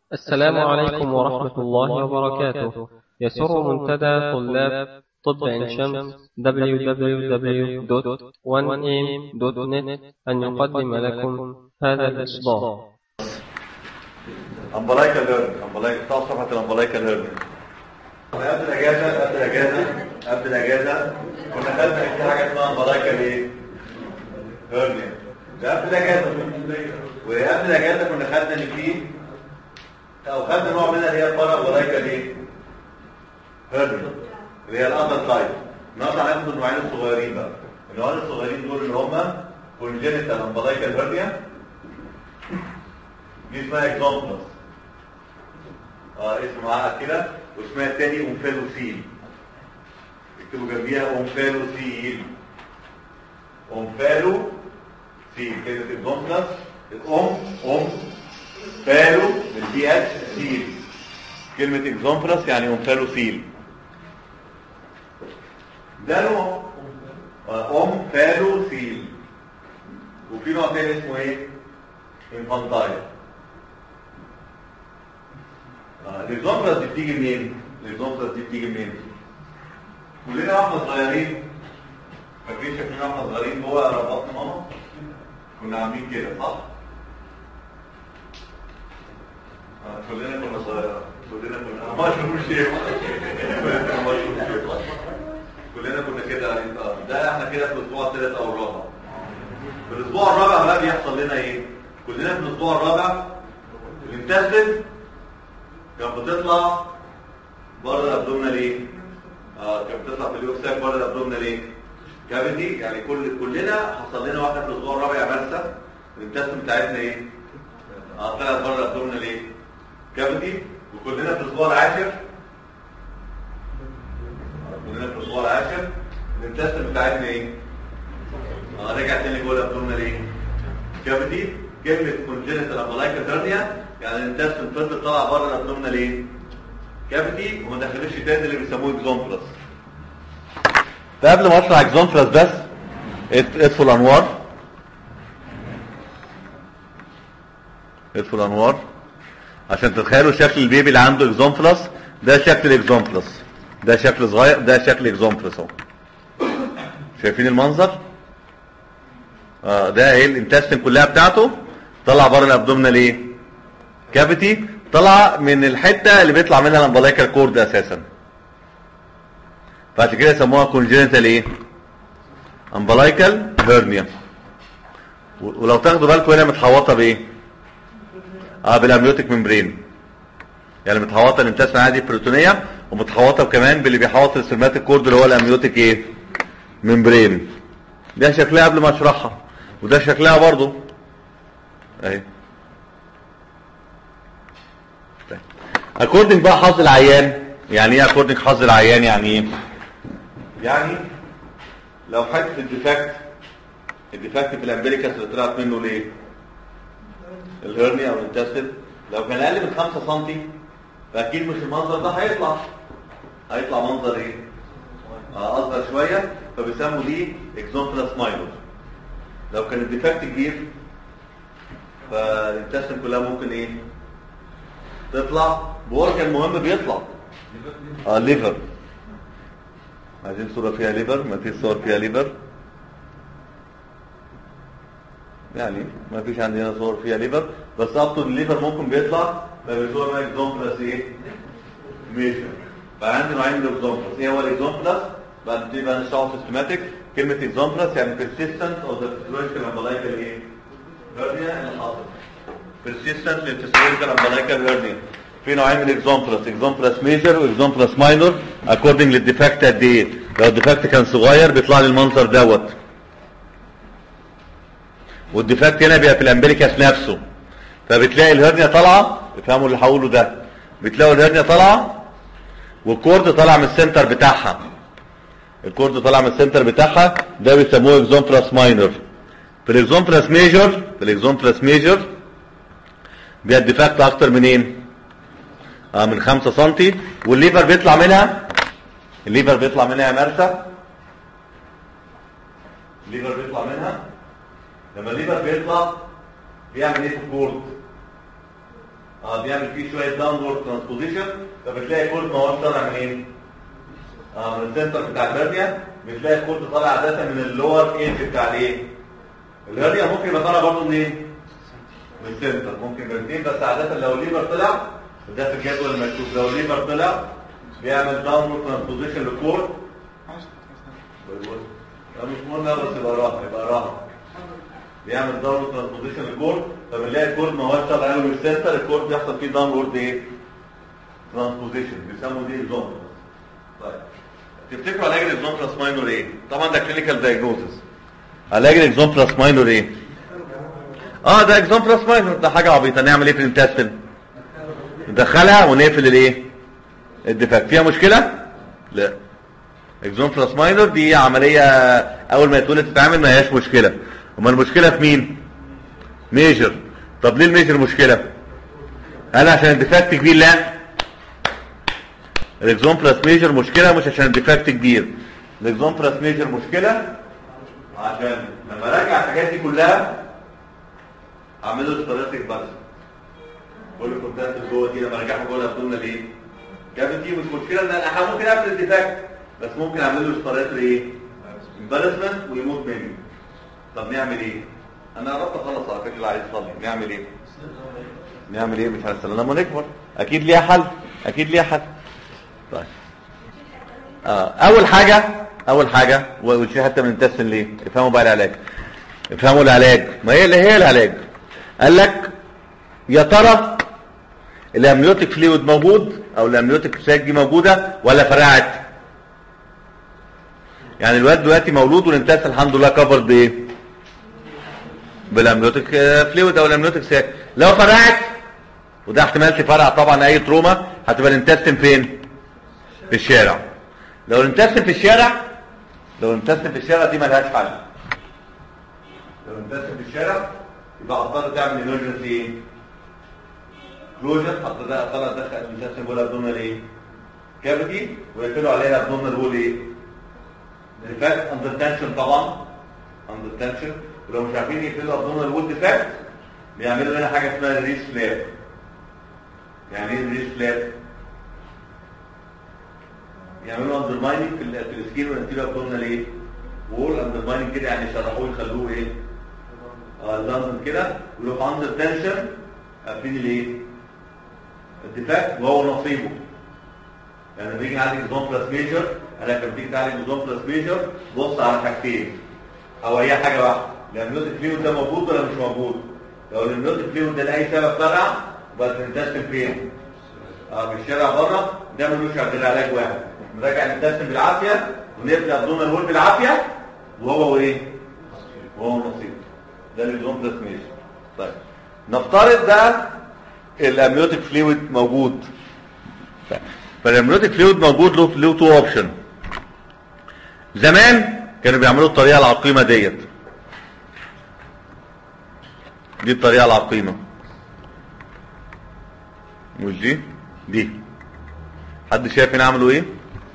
السلام عليكم ورحمة الله وبركاته يسر منتدى طلاب طب عين شمس www.1am.net أن يقدم لكم هذا الإصدار امبلايكال هيرن امبلايكال بتاع صفحه الامبلايكال هيرن قبل الاجازه قبل الاجازه قبل الاجازه كنا خدنا في حاجه اسمها امبلايكال ايه؟ هيرنيا ده قبل الاجازه وقبل الاجازه كنا خدنا ان في او خدنا نوع منها اللي هي البارا امبلايكال ايه؟ هيرنيا اللي هي الاذر تايب النهارده هناخد النوعين الصغيرين بقى النوعين الصغيرين دول اللي هم كونجينيتال امبلايكال هيرنيا دي اسمها اكزومبلس اه اسم معاها كده واسمها التاني اومفالوسيل اكتبوا جنبيها اومفالوسيل اومفالوسيل كلمة اكزومبلس الام ام فالو بالبي اتش سيل كلمة اكزومبلس يعني اومفالوسيل ده نوع ام فالوسيل وفي نوع تاني اسمه ايه؟ انفانتايل الاكزومبلس دي بتيجي منين؟ الاكزومبلس دي بتيجي منين؟ كلنا واحنا صغيرين فاكرين شكلنا واحنا صغيرين جوه بطن ماما كنا عاملين كده صح؟ آه كلنا كنا صغيرين كلنا كنا ما شافوش شيء كلنا ما شافوش شيء كلنا كنا كده آه، ده احنا كده في الاسبوع الثالث او الرابع في الاسبوع الرابع بقى بيحصل لنا ايه؟ كلنا في الاسبوع الرابع الانتستين كانت بتطلع بره الابدومينال ايه؟ اه كانت بتطلع في اليوكساك بره الابدومينال ايه؟ كافيتي يعني كل كلنا حصل لنا واحده في الاسبوع الرابع يا مرسى الانتستين بتاعتنا ايه؟ اه طلعت بره الابدومينال ايه؟ كافيتي وكلنا في الاسبوع العاشر آه، كلنا في الاسبوع العاشر الانتستين بتاعتنا ايه؟ اه رجع تاني جوه الابدومينال ايه؟ كافيتي كلمه كونجنتال امبلايكال هيرنيا يعني الانتستين فضل طالع بره الابدومينال ايه؟ كافيتي وما دخلش تاني اللي بيسموه اكزومبلس ده قبل ما اشرح اكزومبلس بس ات- اطفوا الانوار اطفوا الانوار عشان تتخيلوا شكل البيبي اللي عنده اكزومبلس ده شكل الاكزومبلس ده شكل صغير ده شكل اكزومبلس اهو شايفين المنظر آه ده ايه الانتستين كلها بتاعته طلع بره الابدومينال ايه كافيتي طلع من الحته اللي بيطلع منها الامبلايكال كورد اساسا فعشان كده يسموها كونجينيتال ايه امبلايكال هيرنيا و- ولو تاخدوا بالكم هنا متحوطه بايه اه بالاميوتيك ممبرين يعني متحوطه الانتستين عادي بروتونيه ومتحوطه كمان باللي بيحوط السيرماتيك كورد اللي هو الاميوتيك ايه ممبرين ده شكلها قبل ما اشرحها وده شكلها برضو اهي اكوردنج بقى حظ العيان يعني ايه اكوردنج حظ العيان يعني ايه يعني لو حته الديفكت الديفكت في الامبليكاس اللي طلعت منه ليه الهرنيا او الانتستين لو كان اقل من 5 سم فاكيد مش المنظر ده هيطلع هيطلع منظر ايه آه، اصغر شويه فبيسموا دي اكزومبلاس ماينور لو كان الديفكت كبير فالانتستين كلها ممكن ايه تطلع بورجن مهم بيطلع اه ليفر عايزين صورة فيها ليفر ما فيش صور فيها ليفر يعني ما فيش عندنا صور فيها ليفر بس ابطل الليفر ممكن بيطلع فبيصور معاك اكزومبلس ايه ميجر فعندي نوعين من الاكزومبلس ايه هو الاكزومبلس بعد نبتدي بقى نشرحه سيستماتيك كلمة اكزومبلس يعني persistent of the physiological umbilical ايه hernia اللي حاصل persistent للphysiological umbilical hernia في نوعين من الاكزومبلس اكزومبلس ميجر واكزومبلس ماينور according للديفكت قد ايه لو الديفكت كان صغير بيطلع لي المنظر دوت والديفكت هنا بيبقى في الامبليكاس نفسه فبتلاقي الهرنيا طالعه افهموا اللي هقوله ده بتلاقوا الهرنيا طالعه والكورد طالع من السنتر بتاعها الكورد طالع من السنتر بتاعها ده بيسموه اكزومبلاس ماينور في الاكزومبلاس ميجر في الاكزومبلاس ميجر بيبقى الديفكت اكتر منين اه من 5 سم والليفر بيطلع منها الليفر بيطلع منها يا مرسى الليفر بيطلع منها لما الليفر بيطلع بيعمل ايه في الكورد اه بيعمل فيه شويه داونورد ترانسبوزيشن فبتلاقي كورد ما هوش طالع منين؟ اه من السنتر بتاع الهرنيا بتلاقي الكورد طالع عاده من اللور ايدج بتاع الايه؟ الهرنيا ممكن يبقى طالع برضه منين؟ من السنتر ممكن من الاثنين بس عاده لو الليفر طلع ده في الجدول المكتوب لو الليفر طلع بيعمل داونورد ترانسبوزيشن للكورد ده مش مهم بس يبقى راحه يبقى راحه بيعمل داونورد ترانسبوزيشن للكورد فبنلاقي الكورد ما هوش طالع قوي من السنتر الكورد بيحصل فيه داونورد ايه؟ ترانسبوزيشن بيسموا دي اكزومبل طيب تفتكروا علاج الاكزومبلس ماينور ايه؟ طبعا ده كلينيكال دايجنوزس علاج الاكزومبلس ماينور ايه؟ اه ده اكزومبلس ماينور ده حاجه عبيطه نعمل ايه في الانتستين؟ ندخلها ونقفل الايه؟ الدفاع فيها مشكله؟ لا اكزومبلس ماينور دي عمليه اول ما يتولد تتعمل ما هياش مشكله امال المشكله في مين؟ ميجر طب ليه الميجر مشكله؟ هل عشان الديفكت كبير؟ لا الاكزون بلس ميجر مشكله مش عشان الديفكت كبير الاكزون بلس ميجر مشكله عشان لما راجع الحاجات دي كلها اعمل له ستاتيك بس كل الكونتنت اللي جوه دي لما ارجعها جوه الابدومينال ايه كانت دي مش مشكله ان انا ممكن اقفل الديفكت بس ممكن اعمل له ستاتيك ايه امبارسمنت ويموت مني طب نعمل ايه انا قربت اخلص على فكره اللي عايز يصلي نعمل ايه نعمل ايه مش هنستنى لما نكبر اكيد ليها حل اكيد ليها حل طيب آه. اول حاجه اول حاجه ودي حتى من التسن ليه افهموا بقى العلاج افهموا العلاج ما هي اللي هي العلاج قال لك يا ترى الامنيوتيك فلويد موجود او الامنيوتيك ساك دي موجوده ولا فرقعت يعني الواد دلوقتي مولود والانتاس الحمد لله كفر بايه بالامنيوتيك فلويد او الامنيوتيك ساك لو فرقعت وده احتمال تفرع طبعا اي تروما هتبقى الانتستين فين في الشارع لو الانتستين في الشارع لو الانتستين في الشارع دي ملهاش حل لو الانتستين في الشارع يبقى هتضطر تعمل ايمرجنسي ايه كلوجر هتضطر تدخل الانتستين جوه الابدومينال ايه كافيتي ويقفلوا عليها الابدومينال وول ايه ديفكت اندر تنشن طبعا اندر تنشن ولو مش عارفين يقفلوا الابدومينال وول ديفكت بيعملوا لنا حاجه اسمها ريس فلاب يعني ايه ريس فلاب يعملوا اندرمايننج في, في السكين والانتيريور ابدومينال ايه وول اندرمايننج كده يعني يشرحوه يخلوه ايه اه لازم كده ولو في اندر تنشن قافلين الايه الديفكت وهو نصيبه يعني لما بيجي نعالج نظام بلس ميجر انا لما بتيجي تعالج نظام بلس ميجر بص على حاجتين او هي حاجه واحده الامنيوتيك فلويد ده موجود ولا مش موجود لو الامنيوتيك فلويد ده لاي سبب فرع يبقى الانتستين فين اه في الشارع بره ده ملوش غير علاج واحد نراجع الانتستين بالعافيه ونقفل ابدومينال وول بالعافيه وهو وايه وهو نصيب ده النظام بلس ميجر طيب نفترض ده الامنيوتيك فلويد موجود فالامنيوتيك فلويد موجود له له تو اوبشن زمان كانوا بيعملوا الطريقه العقيمه ديت دي الطريقه العقيمه مش دي دي حد شايف هنا عملوا ايه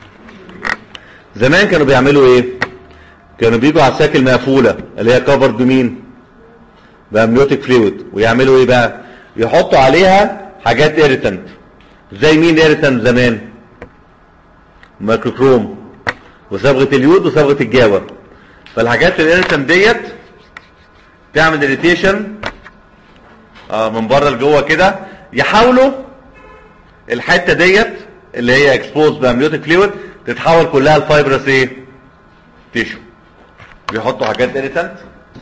زمان كانوا بيعملوا ايه كانوا بيجوا على الساك المقفوله اللي هي كفر بمين بامنيوتيك فلويد ويعملوا ايه بقى يحطوا عليها حاجات ايريتنت زي مين ايريتنت زمان مايكروكروم وصبغه اليود وصبغه الجاوه فالحاجات الايريتنت ديت تعمل اريتيشن آه من بره لجوه كده يحاولوا الحته ديت اللي هي اكسبوز بامنيوتيك فلويد تتحول كلها لفايبرس ايه تيشو بيحطوا حاجات ايريتنت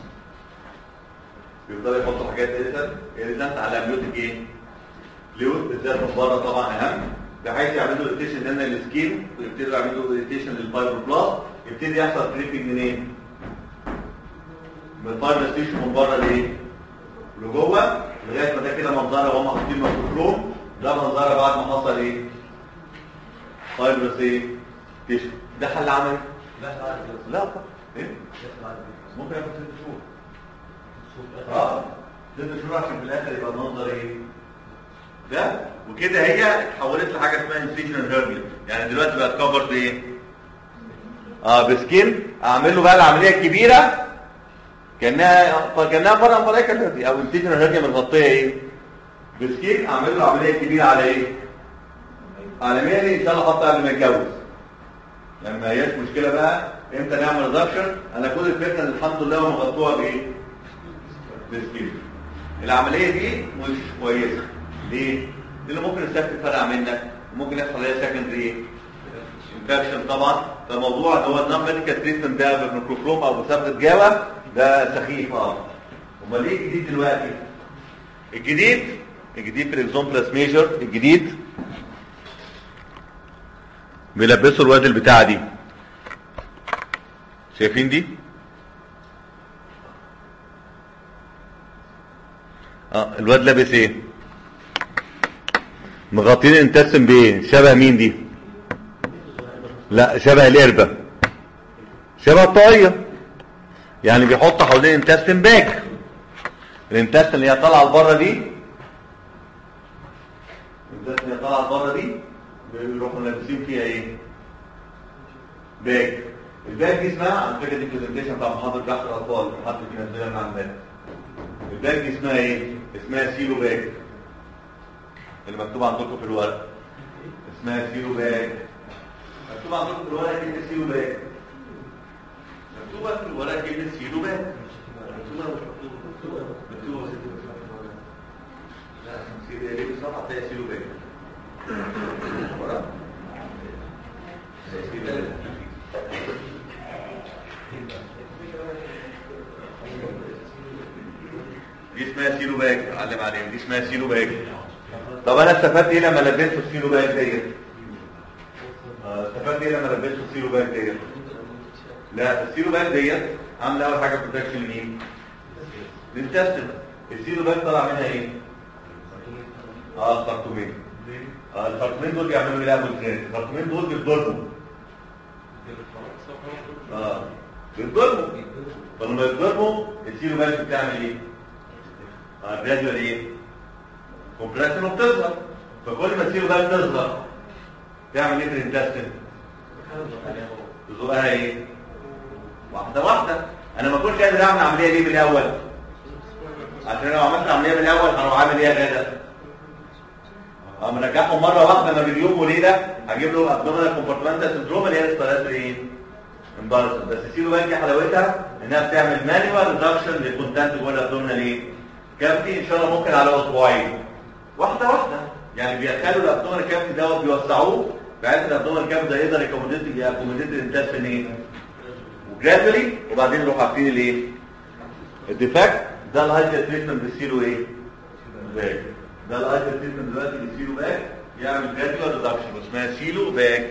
بيفضلوا يحطوا حاجات ايريتنت ايريتنت على امنيوتيك ايه فلويد بالذات من بره طبعا اهم بحيث يعملوا اريتيشن لنا للسكين ويبتدوا يعملوا اريتيشن للفايبروبلاست يبتدي يحصل كريبنج منين من الفايبرس تيشو من بره لايه لجوه لغايه ما ده كده منظره وهم حاطين ميكروكروم ده منظره بعد ما حصل ايه فايبرس ايه تيشو ده حل عملي لا طبعا ايه ممكن ياخد ست شهور اه ست شهور عشان في الاخر يبقى المنظر ايه ده وكده هي اتحولت لحاجه اسمها انسيجنال هيرنيا يعني دلوقتي بقت كفر بايه اه بسكين اعمل له بقى العمليه الكبيره كانها كانها فرع فرع هيرنيا او انسيجنال هيرنيا متغطيه ايه بسكيت اعمل له عمليه كبيره على ايه على مالي ان شاء الله احطها قبل ما يتجوز لما هياش مشكله بقى امتى نعمل ريدكشن انا كل الفكره ان الحمد لله مغطوها بايه بسكيت العمليه دي مش كويسه ليه لان ممكن السكت فرقع منك وممكن يحصل عليها سكندري ايه انفكشن طبعا فموضوع اللي هو النون ميديكال تريتمنت ده بالميكروفلوم او بصبغه جاوه ده سخيف اه امال ايه الجديد دلوقتي الجديد الجديد في الاكزومبلس ميجر الجديد بيلبسوا الواد البتاعه دي شايفين دي اه الواد لابس ايه مغطين انتسم بايه شبه مين دي لا شبه القربة شبه الطاقية يعني بيحط حوالين انتستين باك الانتستين اللي هي طالعه لبره دي الانتستين اللي طالعه لبره دي بيروحوا لابسين فيها ايه باك الباك دي اسمها على فكره دي برزنتيشن بتاع محاضره بحث الاطفال محاضره الكيميائيه مع الباك الباك دي اسمها ايه اسمها سيلو باك اللي مكتوب عندكم في الورق اسمها سيلو باك مكتوب عندكم في الورق كلمه سيلو باك مكتوبه في الورق كلمه سيلو باك مكتوبه ولا مش مكتوبه مكتوبه لا سيلو باك بالظبط هتلاقي سيلو باك ورق سيلو باك دي اسمها سيلو باك علم عليهم دي اسمها سيلو باك طب انا استفدت ايه لما لبست السيلو باك ديت آه، استفدت ايه لما لبست السيلو باك ديت لا السيلو باك ديت عامله اول حاجه بروتكشن لمين للتستم السيلو باك طلع منها ايه اه الخرطومين اه الخرطومين دول بيعملوا ايه لعبوا ازاي الخرطومين دول بيتضربوا اه بيتضربوا فلما يتضربوا السيلو باك بتعمل ايه اه جراديوال ايه كومبريشن وبتظهر فكل ما السيلو باك تظهر تعمل ايه في الانتستين تزقها ايه واحده واحده انا ما كنتش قادر اعمل عمليه دي من الاول عشان لو عملت عمليه من الاول هروح عامل ايه يا غدا اقوم مرجعهم مره واحده ما بين يوم وليله هجيب له ابدومينال كومبارتمنتال سندروم اللي هي ريسبيراتوري ايه امبارس بس السيلو باك دي حلاوتها انها بتعمل مانيوال ريدكشن للكونتنت جوه الابدومينال ايه كافيتي ان شاء الله ممكن على اسبوعين واحده واحده يعني بيدخلوا الابدومينال كافيتي دوت بيوسعوه بحيث الابدومينال كافيتي ده يقدر يكوموديت يكوموديت الانتستين ايه وجرادولي وبعدين نروح عارفين الايه الديفكت ده الهايبر تريتمنت بالسيلو ايه باك ده الهايبر تريتمنت دلوقتي بالسيلو باك يعمل جرادولار ريدكشن اسمها سيلو باك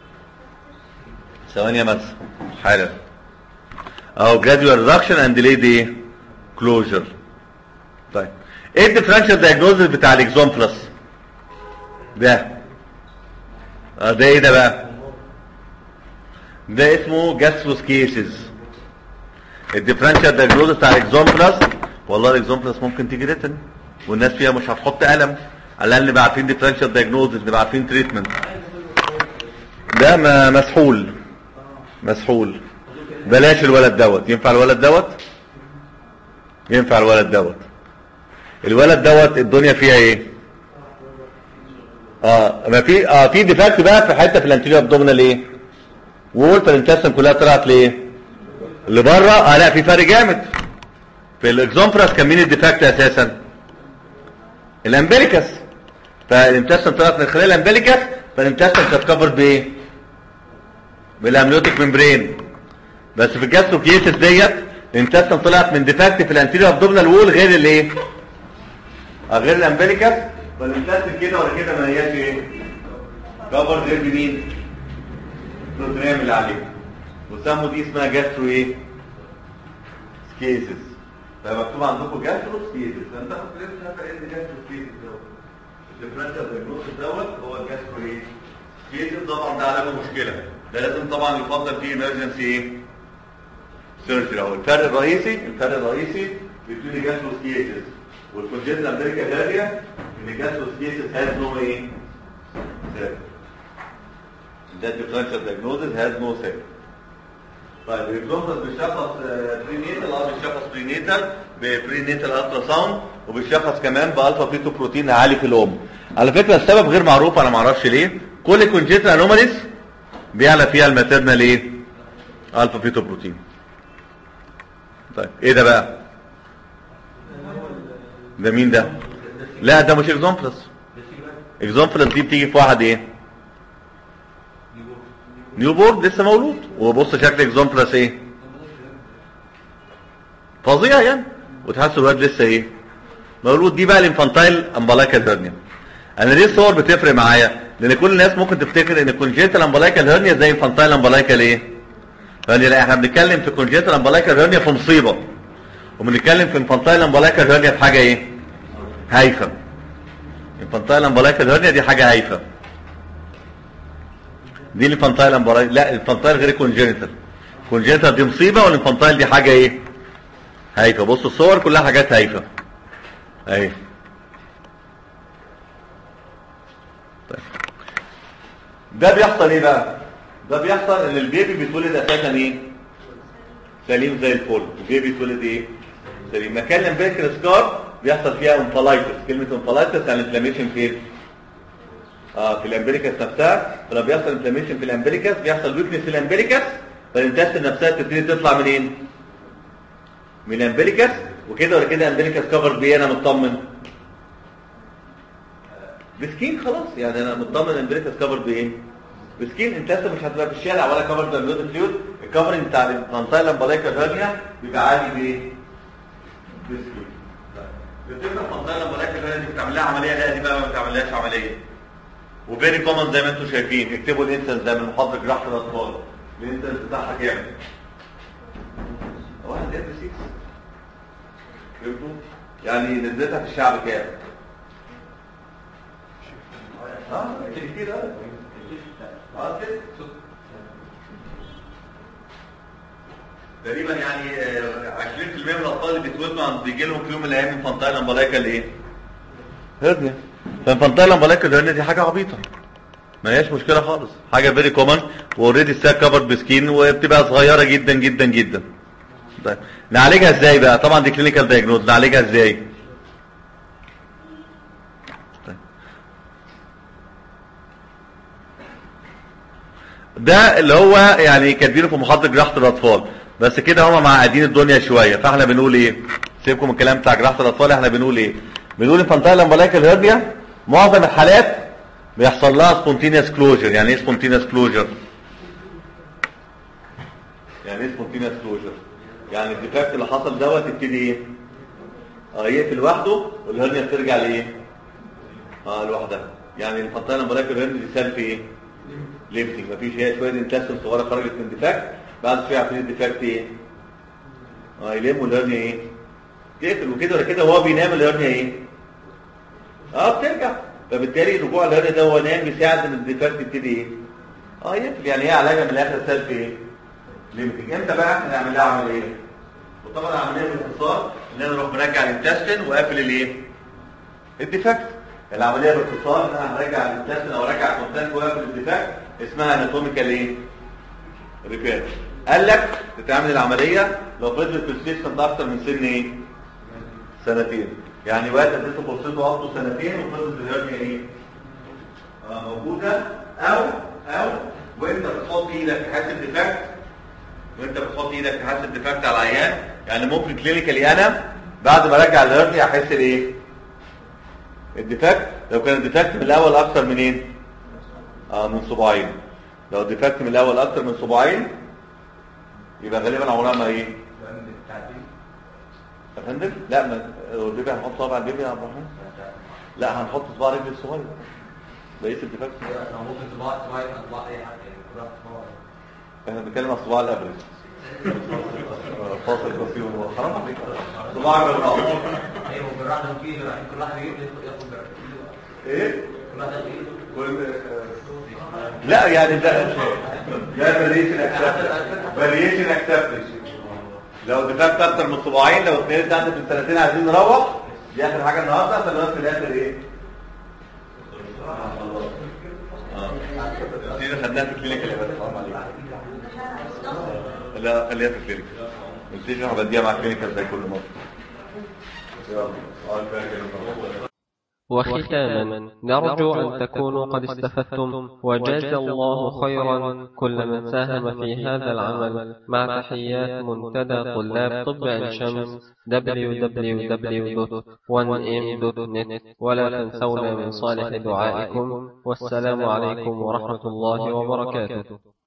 ثواني يا مدس حالا اهو جرادولار ريدكشن اند ديليد ايه كلوجر طيب ايه الديفرنشال دايجنوزس بتاع الاكزون بلس ده اه ده ايه ده بقى ده اسمه جاستروسكيسز الديفرنشال دايجنوزس بتاع الاكزون بلس والله الاكزون بلس ممكن تيجي ريتن والناس فيها مش هتحط قلم على الاقل نبقى عارفين ديفرنشال دايجنوزس نبقى عارفين تريتمنت ده ما مسحول مسحول بلاش الولد دوت ينفع الولد دوت ينفع الولد دوت الولد دوت الدنيا فيها ايه اه ما في اه في ديفكت بقى في حته في الانتيريور ابدومينال ايه وول فالانتستين كلها طلعت لايه لبره اه لا في فرق جامد في الاكزومبراس كان مين الديفكت اساسا الامبليكس فالانتستين طلعت من خلال الامبليكس فالانتستين كانت كفر بايه بالامنيوتيك ممبرين بس في الجاستروكيسس ديت الانتستين طلعت من ديفكت في الانتيريور ابدومينال وول غير الايه آه غير الامبليكس فالانتستين كده ولا كده ما هياش ايه كفر غير بمين البروتينيوم اللي عليه وسموا دي اسمها جاسترو ايه سكيسس فمكتوب عندكم جاسترو سكيسس فانت كنت لسه عارف ايه الجاسترو سكيسس دوت الديفرنشال دايجنوستس دوت هو الجاسترو ايه سكيسس طبعا ده علامه مشكله ده لازم طبعا يفضل فيه ايمرجنسي ايه سيرجري اهو الفرق الرئيسي الفرق الرئيسي بين الجاسترو سكيسس والكونجنتال امريكا جاريا ان الجاسترو سكيسس هاز نو ايه that differential diagnosis has no say. طيب الكلومبس بيشخص برينيتال اه بيشخص برينيتال ببرينيتال الترا ساوند وبيشخص كمان بالفا بيتو بروتين عالي في الام على فكره السبب غير معروف انا ما اعرفش ليه كل كونجيتال انوماليز بيعلى فيها الماتيرنال ايه الفا بيتو بروتين طيب ايه ده بقى ده مين ده لا ده مش اكزومبلس اكزومبلس دي بتيجي في واحد ايه نيو بورن لسه مولود وبص شكل اكزومبلس ايه فظيع يعني وتحس الواد لسه ايه مولود دي بقى الانفانتايل امبلايكال هيرنيا انا ليه الصور بتفرق معايا لان كل الناس ممكن تفتكر ان كونجيتال امبلايكال هيرنيا زي انفانتايل امبلايكال ايه يعني لا احنا بنتكلم في كونجيتال امبلايكال هيرنيا في مصيبه وبنتكلم في انفانتايل امبلايكال هيرنيا في حاجه ايه هايفه انفانتايل امبلايكال هيرنيا دي حاجه هايفه دي الانفانتايل امبلايكال لا الانفانتايل غير الكونجينيتال الكونجينيتال دي مصيبه والانفانتايل دي حاجه ايه هايفه بص الصور كلها حاجات هايفه اهي طيب. ده بيحصل ايه بقى ده بيحصل ان البيبي بيتولد اساسا ايه سليم زي الفل البيبي بيتولد ايه سليم مكان الامبيريكال سكار بيحصل فيها انفلايتس كلمه انفلايتس يعني انفلاميشن فين اه في الامبيريكس نفسها فلما بيحصل انفلاميشن في الامبيريكس بيحصل ويكنس في الامبيريكس فالانتستين نفسها تبتدي تطلع منين من الامبيريكس وكده ولا كده امبيريكس كفر بايه انا مطمن بسكين خلاص يعني انا مطمن امبيريكس كفر بايه بسكين انت لسه مش هتبقى في الشارع ولا كفر بالميود فلويد الكفرنج بتاع المنطقه الامبلايكال هيرنيا بيبقى عادي بايه بسكين بتبقى المنطقه الامبلايكال هيرنيا دي بتعمل لها عمليه لا دي بقى ما بتعملهاش عمليه وفيري كومن زي ما انتم شايفين اكتبوا الانسنس زي من محاضره جراحه الاطفال الانسنس بتاعها كام واحد ام 6 فهمتوا يعني نسبتها في الشعب كام اه كتير اه اه كده تقريبا يعني آه، 20% من الاطفال اللي بيتولدوا عند بيجي لهم في يوم من الايام انفانتايل امبلايكال ايه؟ هرنيا فانفانتايل امبلايكال هرنيا دي حاجه عبيطه ما هياش مشكله خالص حاجه فيري كومن واوريدي الساك كفرد بسكين وبتبقى صغيره جدا جدا جدا طيب نعالجها ازاي بقى طبعا دي كلينيكال دايجنوز نعالجها ازاي طيب. ده اللي هو يعني كاتبينه في محاضره جراحه الاطفال بس كده هما معقدين الدنيا شويه فاحنا بنقول ايه سيبكم من الكلام بتاع جراحه الاطفال احنا بنقول ايه بنقول انفانتايل امبلايكال هيرنيا معظم الحالات بيحصل لها سبونتينيوس كلوجر يعني ايه سبونتينيوس كلوجر يعني ايه سبونتينيوس كلوجر يعني الديفكت اللي حصل دوت يبتدي ايه اه يقفل لوحده والهرنيا بترجع لايه اه لوحدها يعني الفانتايل امبلايكال هيرنيا دي سالف ايه ليفتنج مفيش هي شويه انتستين صغيره خرجت من ديفكت بعد شويه عارفين الديفكت ايه اه يلم والهرنيا ايه تقفل وكده ولا كده وهو بينام الهرنيا ايه اه بترجع فبالتالي رجوع الهرنيا ده وهو نايم بيساعد ان الديفكت يبتدي ايه اه يقفل يعني هي علاجها من الاخر سالف ايه ليمتنج امتى بقى احنا نعمل لها عمليه وطبعا العمليه باختصار ان انا اروح مرجع الانتستين وقافل الايه الديفكت العمليه باختصار ان انا هرجع الانتستين او ارجع الكونتنت وقافل الديفكت اسمها اناتوميكال ايه ريبير قال لك تتعمل العمليه لو فضلت في السيستم ده اكتر من سن ايه سنتين يعني وقت اديته فرصته عطله سنتين وفضلت الهرنيا ايه آه موجوده او او وانت بتحط ايدك تحاسب ديفكت وانت بتحط ايدك تحاسب ديفكت على العيان يعني ممكن كلينيكالي انا بعد ما ارجع الهرنيا احس الايه الديفكت لو كان الديفكت من الاول اكتر من ايه اه من صباعين لو الديفكت من الاول اكتر من صباعين يبقى غالبا عمرها ما ايه يا فندم لا ما هو البيبي هنحط صباع البيبي يا عبد الرحمن لا هنحط صباع رجل الصغير بقيس الديفكت ممكن صباع صباع صباع اي حاجه يعني كل واحد صباع احنا بنتكلم على الصباع الابرز فاصل قصير حرام عليك صباع الابرز ايوه كل واحد ممكن يجي كل واحد يجيب ياخد بركه ايه كل واحد يجيب كل لا يعني ده ده فاريشن اكسبتنس فاريشن اكسبتنس لو دفعت اكتر من صباعين لو اتنين عندك من سنتين عايزين نروح دي اخر حاجه النهارده فالوقت في الاخر ايه اه دي اللي خدناها في الكلينيك اللي فاتت حرام عليك لا خليها في الكلينيك قلت لي انا بديها مع الكلينيك زي كل مره يلا اقعد بقى كده وختاما نرجو أن تكونوا قد استفدتم وجزى الله خيرا كل من ساهم في هذا العمل مع تحيات منتدى طلاب طب عين شمس www.1m.net ولا تنسونا من صالح دعائكم والسلام عليكم ورحمة الله وبركاته